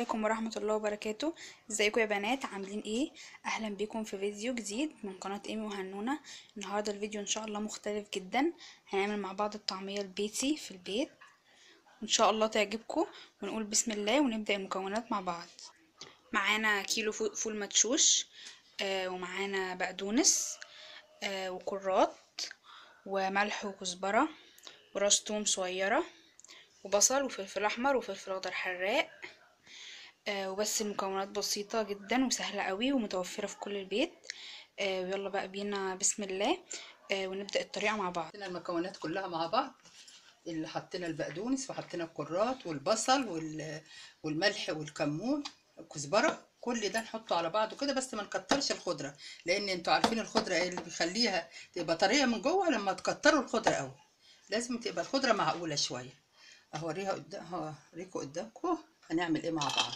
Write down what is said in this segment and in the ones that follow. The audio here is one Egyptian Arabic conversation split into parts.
عليكم ورحمة الله وبركاته ازيكم يا بنات عاملين ايه اهلا بيكم في فيديو جديد من قناة ايمي وهنونة النهاردة الفيديو ان شاء الله مختلف جدا هنعمل مع بعض الطعمية البيتي في البيت ان شاء الله تعجبكم ونقول بسم الله ونبدأ المكونات مع بعض معانا كيلو فو- فول مدشوش آه ومعانا بقدونس آه وكرات وملح وكزبرة وراس توم صغيرة وبصل وفلفل احمر وفلفل اخضر حراق آه وبس المكونات بسيطة جدا وسهلة قوي ومتوفرة في كل البيت آه ويلا بقى بينا بسم الله آه ونبدأ الطريقة مع بعض حطينا المكونات كلها مع بعض اللي حطينا البقدونس وحطينا الكرات والبصل وال- والملح والكمون الكزبره كل ده نحطه على بعضه كده بس ما نكترش الخضره لان انتوا عارفين الخضره ايه اللي بيخليها تبقى طريه من جوه لما تكتروا الخضره قوي لازم تبقى الخضره معقوله شويه اهوريها قدام هوريكم قدامكم هنعمل ايه مع بعض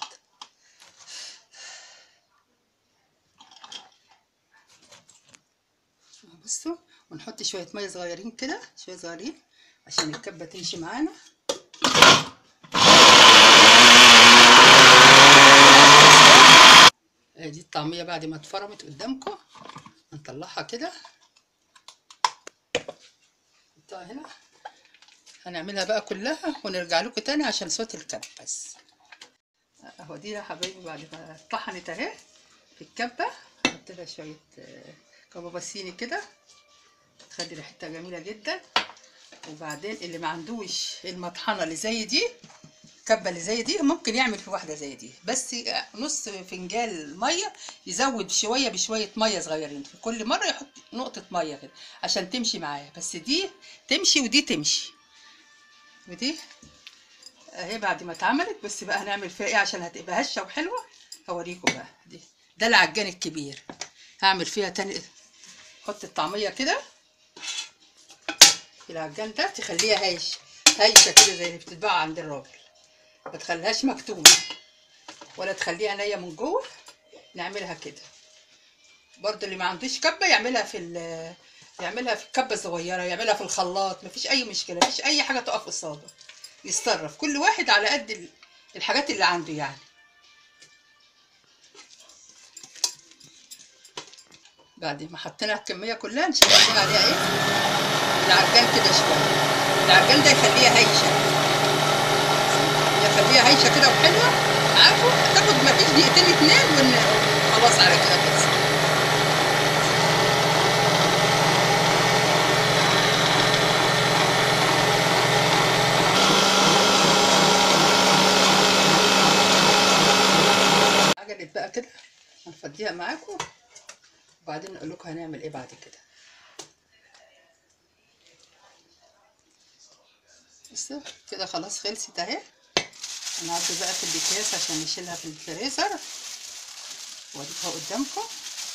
بصوا ونحط شويه ميه صغيرين كده شويه صغيرين عشان الكبه تمشي معانا دي الطعميه بعد ما اتفرمت قدامكم هنطلعها كده نحطها هنا هنعملها بقى كلها ونرجع لكم تاني عشان صوت الكبه بس اهو دي يا حبايبي بعد ما اتطحنت اهي في الكبه نحط لها شويه آه، كبابه صيني كده تخلي ريحتها جميله جدا وبعدين اللي ما عندوش المطحنه اللي زي دي الكبه اللي زي دي ممكن يعمل في واحده زي دي بس نص فنجان ميه يزود شويه بشويه ميه صغيرين في كل مره يحط نقطه ميه كده عشان تمشي معايا بس دي تمشي ودي تمشي ودي اهي بعد ما اتعملت بس بقى هنعمل فيها ايه عشان هتبقى هشه وحلوه هوريكم بقى دي ده العجان الكبير هعمل فيها تاني حط الطعميه كده في العجان ده تخليها هايش هايشه كده زي اللي بتتباع عند الراجل ما تخليهاش مكتومه ولا تخليها نيه من جوه نعملها كده برضو اللي ما عندوش كبه يعملها في ال- يعملها في الكبه الصغيره يعملها في الخلاط مفيش اي مشكله مفيش اي حاجه تقف قصاده يتصرف كل واحد على قد ال- الحاجات اللي عنده يعني بعد ما حطينا الكميه كلها نشغل عليها ايه العجان كده شويه العجان ده يخليها هايشه يخليها هايشه كده وحلوه عارفه تاخد ما فيش دقيقتين اتنين ون خلاص على كده بس عجلت بقى كده هنفضيها معاكم وبعدين نقول لكم هنعمل ايه بعد كده بس كده خلاص خلصت اهي هنعدي بقى في الاكياس عشان نشيلها في الفريزر واوريكها قدامكم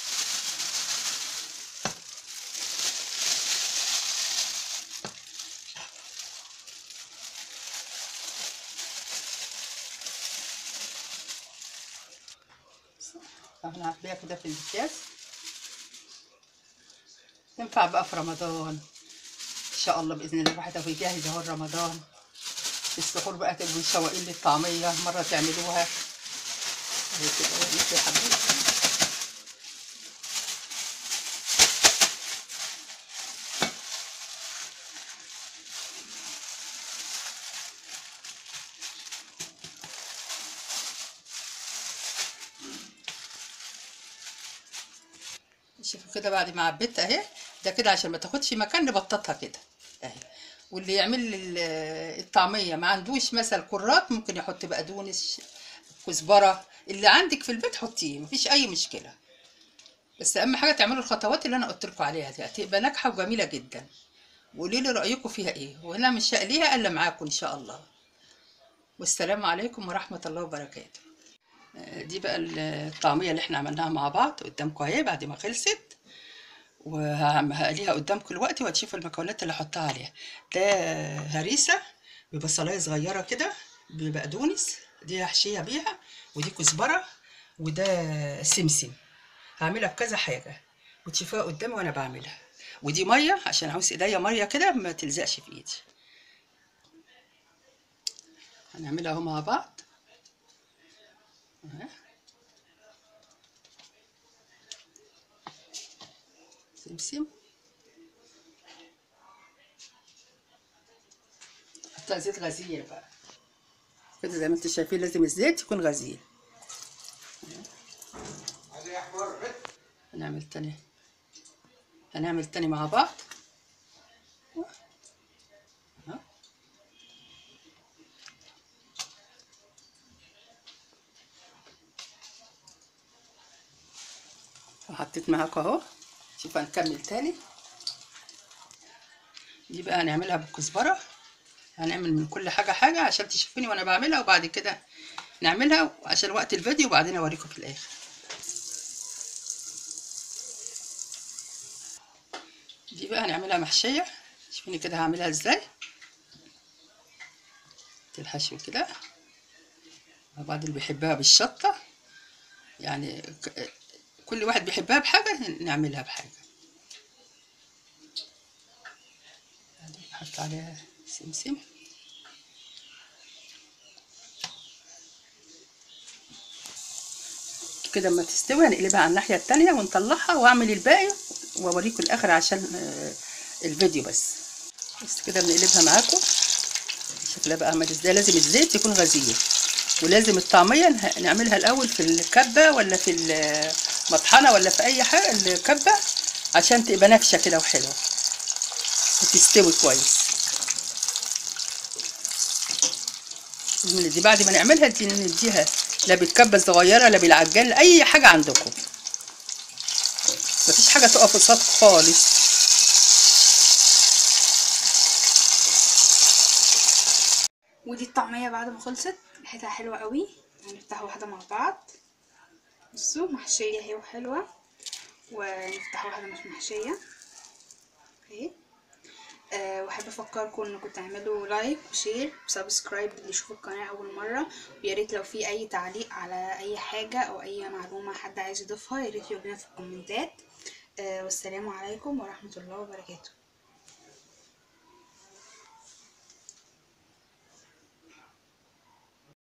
هنعبيها كده في الاكياس تنفع بقى في رمضان ان شاء الله باذن الله الواحد هو يجهز اهو رمضان في السحور بقى تبقوا مشوقين للطعميه مره تعملوها أهي كده أوريكم يا حبيبي شوفوا كده بعد ما عبيتها اهي ده كده عشان ما تاخدش مكان نبططها كده اهي واللي يعمل ال- الطعميه ما عندوش مثلا كرات ممكن يحط بقدونس كزبره اللي عندك في البيت حطيه مفيش اي مشكله بس اهم حاجه تعملوا الخطوات اللي انا قلت لكم عليها دي هتبقى ناجحه وجميله جدا وقولي لي رايكم فيها ايه وانا مش هقليها الا معاكم ان شاء الله والسلام عليكم ورحمه الله وبركاته دي بقى الطعميه اللي احنا عملناها مع بعض قدامكم اهي بعد ما خلصت وهقليها قدامكم دلوقتي وهتشوفوا المكونات اللي هحطها عليها ده هريسه ببصلايه صغيره كده ببقدونس دي هحشيها بيها ودي كزبره وده سمسم هعملها بكذا حاجه وتشوفوها قدامي وانا بعملها ودي ميه عشان عاوز ايديا ميه كده ما تلزقش في ايدي هنعملها اهو مع بعض أهي. سمسم حطها زيت غزير بقى كده زي ما انتم شايفين لازم الزيت يكون غزير هنعمل تاني هنعمل تاني مع بعض أهو. وحطيت معاكم اهو شوف هنكمل تاني دي بقى هنعملها بالكزبرة هنعمل من كل حاجة حاجة عشان تشوفوني وانا بعملها وبعد كده نعملها عشان وقت الفيديو وبعدين اوريكم في الاخر دي بقى هنعملها محشية شوفيني كده هعملها ازاي الحشو كده بعض اللي بيحبها بالشطة يعني ك- كل واحد بيحبها بحاجة نعملها بحاجة نحط عليها سمسم كده اما تستوي هنقلبها على الناحية التانية ونطلعها واعمل الباقي واوريكم الاخر عشان آه، الفيديو بس بس كده بنقلبها معاكم شكلها بقى عمل ازاي لازم الزيت يكون غزير ولازم الطعمية نه- نعملها الأول في الكبة ولا في المطحنة ولا في أي حاجة الكبة عشان تبقى نافشة كده وحلوة وتستوي كويس من دي بعد ما نعملها دي نديها لا بالكبة الصغيرة لا بالعجال أي حاجة عندكم مفيش حاجة تقف قصاد خالص ودي الطعمية بعد ما خلصت ريحتها حلوة قوي هنفتح واحدة مع بعض بصوا محشية اهي وحلوة ونفتح واحدة مش محشية اهي أه واحب افكركم انكم تعملوا لايك وشير وسبسكرايب اللي يشوف القناة اول مرة ويا ريت لو في اي تعليق على اي حاجة او اي معلومة حد عايز يضيفها يا ريت يقولنا في الكومنتات أه والسلام عليكم ورحمة الله وبركاته